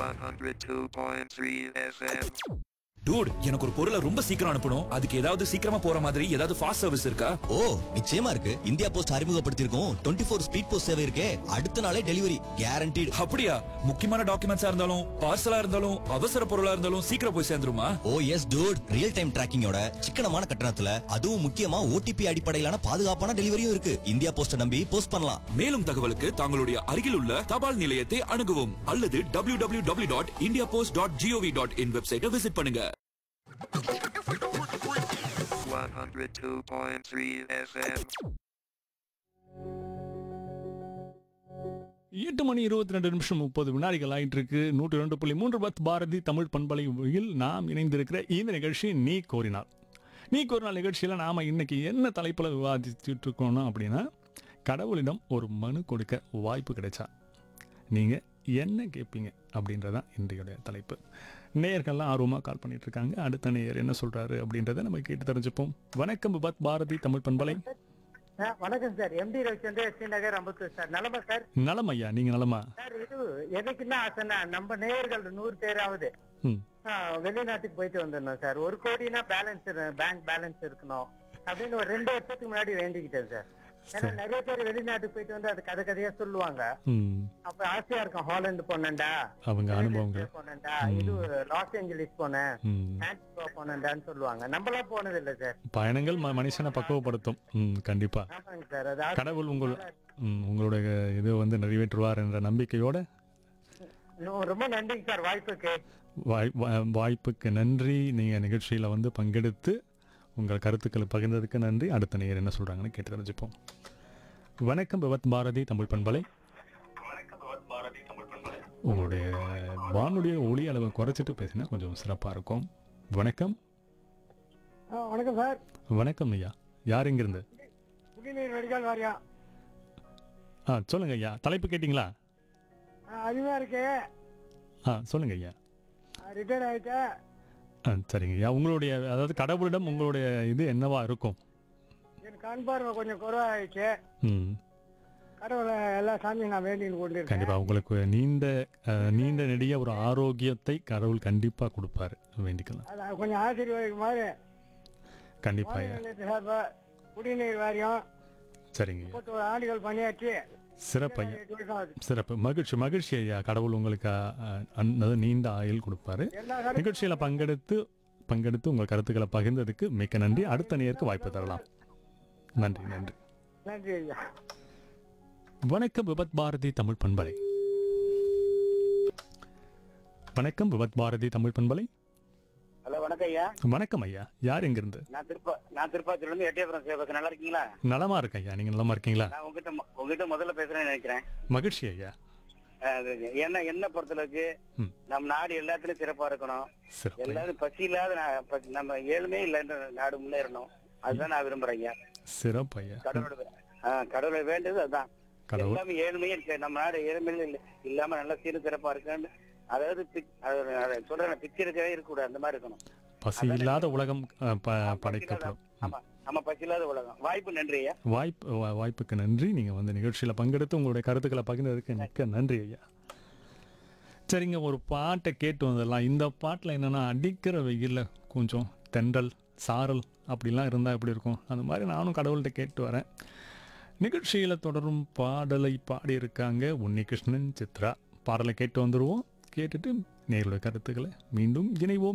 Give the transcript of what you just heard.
102.3 FM. Dude எனக்கு ஒரு பொருளை ரொம்ப சீக்கிரம் அனுப்பணும் அதுக்கு ஏதாவது சீக்கிரமா போற மாதிரி ஏதாவது ஃபாஸ்ட் சர்வீஸ் இருக்கா ஓ நிச்சயமா இருக்கு இந்தியா போஸ்ட் அறிமுகப்படுத்தியிருக்கோம் டுவெண்ட்டி ஃபோர் ஸ்பீட் போஸ்ட் சேவை இருக்கே அடுத்த நாளே டெலிவரி கேரண்டீடு அப்படியா முக்கியமான டாக்குமெண்ட்ஸா இருந்தாலும் பார்சலா இருந்தாலும் அவசர பொருளா இருந்தாலும் சீக்கிரம் போய் சேர்ந்துருமா oh yes dude real time டிராக்கிங்கோட சிக்கனமான கட்டணத்துல அதுவும் முக்கியமா ஓடிபி அடிப்படையிலான பாதுகாப்பான டெலிவரியும் இருக்கு இந்தியா போஸ்ட நம்பி போஸ்ட் பண்ணலாம் மேலும் தகவலுக்கு தங்களுடைய அருகில் உள்ள தபால் நிலையத்தை அணுகவும் அல்லது W W W dot India post dot G O V dot in வெப்சைட்டை விசிட் பண்ணுங்க 102.3 FM. எட்டு மணி இருபத்தி ரெண்டு நிமிஷம் முப்பது வினாடிகள் ஆயிட்டு இருக்கு நூற்றி ரெண்டு புள்ளி மூன்று பத் பாரதி தமிழ் பண்பலையில் நாம் இணைந்திருக்கிற இந்த நிகழ்ச்சி நீ கோரினார் நீ கோரினால் நிகழ்ச்சியில் நாம் இன்னைக்கு என்ன தலைப்பில் விவாதிச்சுட்டு இருக்கோம்னா அப்படின்னா கடவுளிடம் ஒரு மனு கொடுக்க வாய்ப்பு கிடைச்சா நீங்கள் என்ன கேட்பீங்க அப்படின்றதான் இன்றைய தலைப்பு நேயர்கள்லாம் ஆர்வமாக கால் பண்ணிட்டு இருக்காங்க அடுத்த நேயர் என்ன சொல்றாரு அப்படின்றத நம்ம கேட்டு தெரிஞ்சுப்போம் வணக்கம் பத் பாரதி தமிழ் பண்பலை ஆ, வணக்கம் sir MD Ravichandra Srinagar Ambattur sir நலமா சார் நலம் ஐயா நீங்க நலமா சார் இது எனக்கு என்ன ஆசைன்னா நம்ம நேயர்கள் நூறு பேராவது ம் ஆ, வெளிநாட்டுக்கு போயிட்டு வந்துடணும் சார் ஒரு கோடினா பேலன்ஸ் பேங்க் பேலன்ஸ் இருக்கணும் அப்படின்னு ஒரு ரெண்டு வருஷத்துக்கு முன்னாடி வேண்டிக்கிட்டேன் சார் ஏன்னா நிறைய பேர் வெளிநாட்டுக்கு போயிட்டு வந்து அது கதை கதையா சொல்லுவாங்க ம் அப்ப ஆசையா இருக்கும் ஹாலந்து போனேன்டா அவங்க அனுபவங்கள் போனேன்டா இது லாஸ் ஏஞ்சலிஸ் போனேன் ம் ஆன்டிகோ போனேன்டான்னு சொல்லுவாங்க நம்மளாம் போனது இல்ல சார் பயணங்கள் ம- மனுஷனை பக்குவப்படுத்தும் ம் கண்டிப்பா ஆமாங்க சார் அது கடவுள் உங்கள் ம், உங்களுடைய இது வந்து நிறைவேற்றுவார் என்ற நம்பிக்கையோட இன்னும் ரொம்ப நன்றிங்க சார் வாய்ப்புக்கு வாய் வா- வாய்ப்புக்கு நன்றி நீங்க நிகழ்ச்சியில வந்து பங்கெடுத்து உங்கள் கருத்துக்களை பகிர்ந்ததுக்கு நன்றி அடுத்த நேயர் என்ன சொல்றாங்கன்னு கேட்டு தெரிஞ்சுப்போம் வணக்கம் பவத் பாரதி தமிழ் பண்பலை உங்களுடைய வானுடைய ஒளி அளவை குறைச்சிட்டு பேசினா கொஞ்சம் சிறப்பா இருக்கும் வணக்கம் வணக்கம் சார் வணக்கம் ஐயா யார் இங்கிருந்து குடிநீர் வடிகால் வாரியம் ஆ சொல்லுங்க ஐயா தலைப்பு கேட்டிங்களா அருமையா இருக்கு ஆ சொல்லுங்க ஐயா ரிட்டையர்ட் ஆயிட்டேன் ஆ சரிங்க ஐயா உங்களுடைய அதாவது கடவுளிடம் உங்களுடைய இது என்னவா இருக்கும் என் கண் பார்வை கொஞ்சம் குறைவாயிடுச்சு ம் கடவுளை எல்லா சாமியும் நான் வேண்டின்னு கொண்டு இருக்கேன் கண்டிப்பா உங்களுக்கு நீண்ட அஹ், நீண்ட நெடிய ஒரு ஆரோக்கியத்தை கடவுள் கண்டிப்பா கொடுப்பாரு வேண்டிக்கலாம் அது கொஞ்சம் ஆசீர்வதிக்குமாறு கண்டிப்பா ஐயா மாநில நிலையத்து சார்பா குடிநீர் வாரியம் சரிங்க ஐயா முப்பத்தோரு ஆண்டுகள் பணியாற்றி சிறப்பு ஐயா எட்டு வருஷம் ஆகுது. சிறப்பு மகிழ்ச்சி மகிழ்ச்சி ஐயா கடவுள் உங்களுக்கு அஹ், அன்- அதாவது நீண்ட ஆயுள் கொடுப்பாரு எல்லா கடவுளும் நிகழ்ச்சியில பங்கெடுத்து பங்கெடுத்து உங்கள் கருத்துக்களை பகிர்ந்ததுக்கு மிக்க நன்றி அடுத்த நேருக்கு வாய்ப்பு தரலாம் நன்றி நன்றி நன்றி ஐயா வணக்கம் விபத் பாரதி தமிழ் பண்பலை வணக்கம் விபத் பாரதி தமிழ் பண்பலை ஹலோ வணக்கம் ஐயா வணக்கம் ஐயா யார் எங்கிருந்து நான் திருப்பா நான் திருப்பாச்சூர்ல இருந்து எட்டயபுரம் சேவக்கு நல்லா இருக்கீங்களா நலமா இருக்கேன் ஐயா நீங்க நலமா இருக்கீங்களா நான் உங்ககிட்ட மொ- உங்ககிட்ட முதல்ல பேசுறேன்னு நினைக்கிறேன் மகிழ்ச்சி ஐயா அஹ் அது என்ன என்ன பொறுத்தளவுக்கு ம். நம்ம நாடு எல்லாத்துலயும் சிறப்பா இருக்கணும் சிறப்பு ஐயா. எல்லாரும் பசி இல்லாத நா- ப- நம்ம ஏழ்மையே இல்லைன்ற நாடு முன்னேறணும் அதுதான் நான் விரும்புறேன் ஐயா சிறப்பு ஐயா கடவுளோட வே- ஆஹ் கடவுளை வேண்டியது அதுதான் கடவுள் எல்லாமே ஏழ்மையே இருக்கு நம்ம நாடு ஏழ்மையில இல்ல இல்லாம நல்ல சீரும் சிறப்பா இருக்கான்னு அதாவது பிக்- அது- அதை சொல்றேன் பிச்சை இருக்கவே இருக்கக்கூடாது அந்த மாதிரி இருக்கணும் பசி இல்லாத உலகம் அஹ், ப- படைக்கப்படும் ம். ஆமா நம்ம பசி இல்லாத உலகம் வாய்ப்பு நன்றி ஐயா வாய்ப்பு வா- வாய்ப்புக்கு நன்றி நீங்க வந்து நிகழ்ச்சியில பங்கெடுத்து உங்களுடைய கருத்துக்களை பகிர்ந்ததுக்கு மிக்க நன்றி ஐயா சரிங்க ஒரு பாட்டை கேட்டு வந்துடலாம் இந்த பாட்டில் என்னன்னா அடிக்கிற வெயில்ல கொஞ்சம் தென்றல் சாரல் அப்படிலாம் இருந்தால் எப்படி இருக்கும் அந்த மாதிரி நானும் கடவுள்கிட்ட கேட்டு வரேன் நிகழ்ச்சியில் தொடரும் பாடலை பாடியிருக்காங்க உன்னிகிருஷ்ணன் சித்ரா பாடலை கேட்டு வந்துடுவோம் கேட்டுட்டு நேருடைய கருத்துக்களை மீண்டும் இணைவோம்